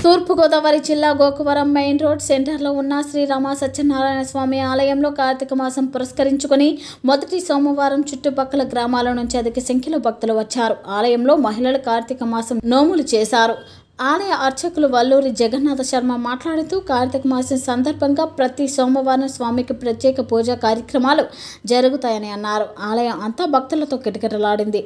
తూర్పుగోదావరి జిల్లా Gokavaram main road సెంటర్లో ఉన్న శ్రీరామ సత్యనారాయణ స్వామి ఆలయంలో కార్తీక మాసం పురస్కరించుకుని మొదటి సోమవారం చుట్టుపక్కల గ్రామాల నుంచి అధిక సంఖ్యలో భక్తులు వచ్చారు ఆలయంలో మహిళలు కార్తీక మాసం నోములు చేశారు ఆలయ అర్చకులు వల్లూరి జగన్నాథ శర్మ మాట్లాడుతూ కార్తీక మాసం సందర్భంగా ప్రతి సోమవారం స్వామికి ప్రత్యేక పూజా కార్యక్రమాలు జరుగుతాయని అన్నారు ఆలయం అంతా భక్తులతో కిటకిటలాడింది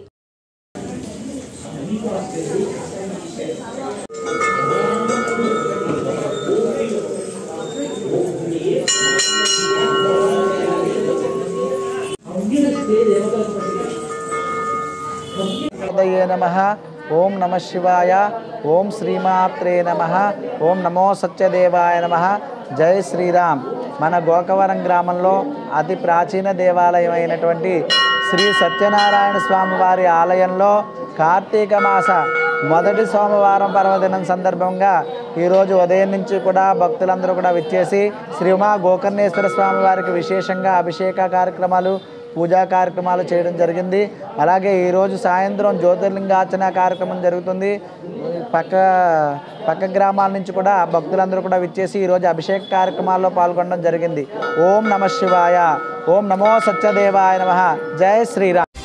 హృదయే నమ ఓం నమ శివాయ ఓం శ్రీమాత్రే నమ ఓం నమో సత్యదేవాయ నమ జై శ్రీరామ్ మన గోకవరం గ్రామంలో అతి ప్రాచీన దేవాలయం అయినటువంటి శ్రీ సత్యనారాయణ స్వామి వారి ఆలయంలో కార్తీక మాస మొదటి సోమవారం పర్వదినం సందర్భంగా ఈరోజు ఉదయం నుంచి కూడా భక్తులందరూ కూడా విచ్చేసి శ్రీ ఉమా గోకర్ణేశ్వర స్వామి వారికి విశేషంగా అభిషేక కార్యక్రమాలు పూజా కార్యక్రమాలు చేయడం జరిగింది అలాగే ఈరోజు సాయంత్రం జ్యోతిర్లింగార్చన కార్యక్రమం జరుగుతుంది పక్క పక్క గ్రామాల నుంచి కూడా భక్తులందరూ కూడా విచ్చేసి ఈరోజు అభిషేక కార్యక్రమాల్లో పాల్గొనడం జరిగింది ఓం నమ శివాయ ఓం నమో సత్యదేవాయ నమ జై శ్రీరామ్